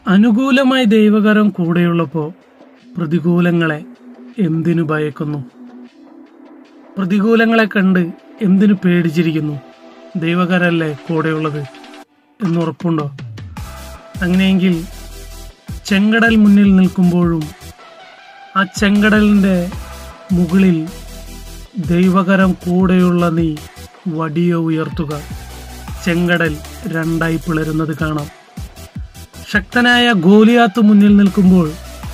അനുകൂലമായി ദൈവകരം കൂടെയുള്ളപ്പോ പ്രതികൂലങ്ങളെ എന്തിനു ഭയക്കുന്നു പ്രതികൂലങ്ങളെ കണ്ട് എന്തിനു പേടിച്ചിരിക്കുന്നു ദൈവകരല്ലേ കൂടെയുള്ളത് എന്നുറപ്പുണ്ടോ അങ്ങനെയെങ്കിൽ ചെങ്കടൽ മുന്നിൽ നിൽക്കുമ്പോഴും ആ ചെങ്കടലിന്റെ മുകളിൽ ദൈവകരം കൂടെയുള്ള നീ വടിയ ഉയർത്തുക ചെങ്കടൽ രണ്ടായി പിളരുന്നത് കാണാം ശക്തനായ ഗോലിയാത്ത് മുന്നിൽ നിൽക്കുമ്പോൾ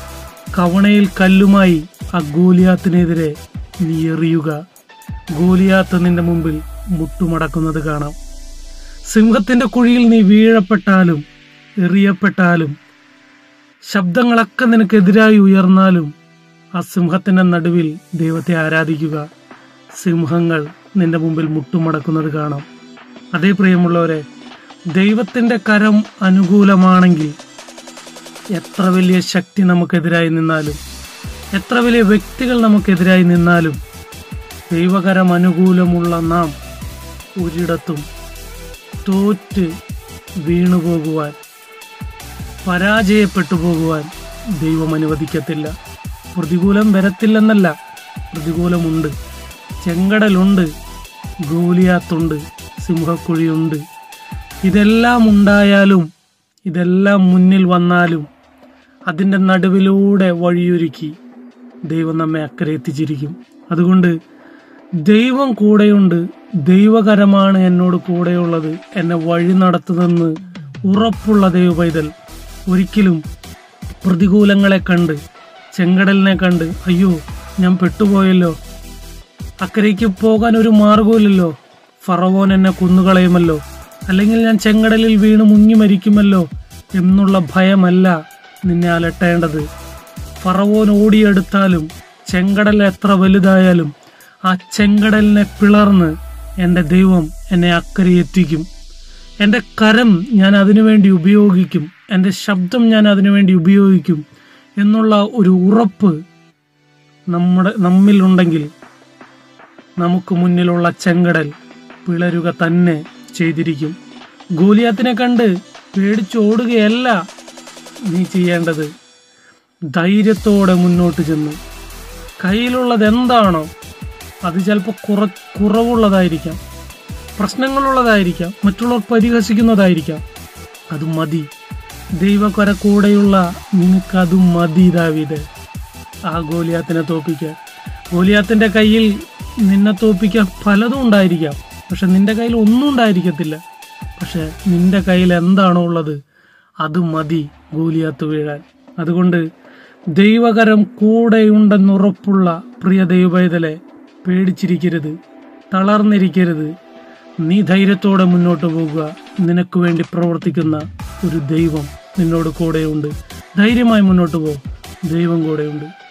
കവണയിൽ കല്ലുമായി ആ ഗോലിയാത്തിനെതിരെ നീ എറിയുക ഗോലിയാത്ത് നിന്റെ മുമ്പിൽ മുട്ടുമടക്കുന്നത് കാണാം സിംഹത്തിന്റെ കുഴിയിൽ നീ വീഴപ്പെട്ടാലും എറിയപ്പെട്ടാലും ശബ്ദങ്ങളൊക്കെ നിനക്കെതിരായി ഉയർന്നാലും ആ സിംഹത്തിന്റെ നടുവിൽ ദൈവത്തെ ആരാധിക്കുക സിംഹങ്ങൾ നിന്റെ മുമ്പിൽ മുട്ടുമടക്കുന്നത് കാണാം അതേ പ്രിയമുള്ളവരെ ദൈവത്തിന്റെ കരം അനുകൂലമാണെങ്കിൽ എത്ര വലിയ ശക്തി നമുക്കെതിരായി നിന്നാലും എത്ര വലിയ വ്യക്തികൾ നമുക്കെതിരായി നിന്നാലും ദൈവകരം അനുകൂലമുള്ള നാം ഒരിടത്തും തോറ്റ് വീണുപോകുവാൻ പരാജയപ്പെട്ടു പോകുവാൻ ദൈവം അനുവദിക്കത്തില്ല പ്രതികൂലം വരത്തില്ലെന്നല്ല പ്രതികൂലമുണ്ട് ചെങ്കടലുണ്ട് ഗോലിയാത്തുണ്ട് സിംഹക്കുഴിയുണ്ട് ഇതെല്ലാം ഉണ്ടായാലും ഇതെല്ലാം മുന്നിൽ വന്നാലും അതിൻ്റെ നടുവിലൂടെ വഴിയൊരുക്കി ദൈവം നമ്മെ അക്കരെ എത്തിച്ചിരിക്കും അതുകൊണ്ട് ദൈവം കൂടെയുണ്ട് ദൈവകരമാണ് എന്നോട് കൂടെയുള്ളത് എന്നെ വഴി നടത്തുന്നെന്ന് ഉറപ്പുള്ള ദൈവപൈതൽ ഒരിക്കലും പ്രതികൂലങ്ങളെ കണ്ട് ചെങ്കടലിനെ കണ്ട് അയ്യോ ഞാൻ പെട്ടുപോയല്ലോ അക്കരയ്ക്ക് പോകാൻ ഒരു മാർഗവുമില്ലല്ലോ ഫറവോൻ എന്നെ കൊന്നുകളയുമല്ലോ അല്ലെങ്കിൽ ഞാൻ ചെങ്കടലിൽ വീണ് മുങ്ങി മരിക്കുമല്ലോ എന്നുള്ള ഭയമല്ല നിന്നെ അലട്ടേണ്ടത് ഫറവോൻ ഓടിയെടുത്താലും ചെങ്കടൽ എത്ര വലുതായാലും ആ ചെങ്കടലിനെ പിളർന്ന് എൻ്റെ ദൈവം എന്നെ അക്കരെ എത്തിക്കും എൻ്റെ കരം ഞാൻ അതിനുവേണ്ടി ഉപയോഗിക്കും എൻ്റെ ശബ്ദം ഞാൻ അതിനുവേണ്ടി ഉപയോഗിക്കും എന്നുള്ള ഒരു ഉറപ്പ് നമ്മുടെ നമ്മിലുണ്ടെങ്കിൽ നമുക്ക് മുന്നിലുള്ള ചെങ്കടൽ പിളരുക തന്നെ ചെയ്തിരിക്കും ഗോലിയാത്തിനെ കണ്ട് പേടിച്ചോടുകയല്ല നീ ചെയ്യേണ്ടത് ധൈര്യത്തോടെ മുന്നോട്ട് ചെന്ന് കയ്യിലുള്ളത് എന്താണോ അത് ചിലപ്പോൾ കുറ കുറവുള്ളതായിരിക്കാം പ്രശ്നങ്ങളുള്ളതായിരിക്കാം മറ്റുള്ളവർ പരിഹസിക്കുന്നതായിരിക്കാം അത് മതി ദൈവക്കൊര കൂടെയുള്ള നിനക്കത് മതി ദാവീദ് ആ ഗോലിയാത്തിനെ തോപ്പിക്കാൻ ഗോലിയാത്തിന്റെ കയ്യിൽ നിന്നെ തോപ്പിക്കാൻ പലതും ഉണ്ടായിരിക്കാം പക്ഷെ നിന്റെ കയ്യിൽ ഒന്നും ഉണ്ടായിരിക്കത്തില്ല പക്ഷെ നിന്റെ കയ്യിൽ എന്താണോ ഉള്ളത് അത് മതി ഗോലിയാത്ത് വീഴാൻ അതുകൊണ്ട് ദൈവകരം കൂടെയുണ്ടെന്നുറപ്പുള്ള പ്രിയ ദൈവപൈതലെ പേടിച്ചിരിക്കരുത് തളർന്നിരിക്കരുത് നീ ധൈര്യത്തോടെ മുന്നോട്ട് പോകുക നിനക്ക് വേണ്ടി പ്രവർത്തിക്കുന്ന ഒരു ദൈവം നിന്നോട് കൂടെയുണ്ട് ധൈര്യമായി മുന്നോട്ട് പോ ദൈവം കൂടെയുണ്ട്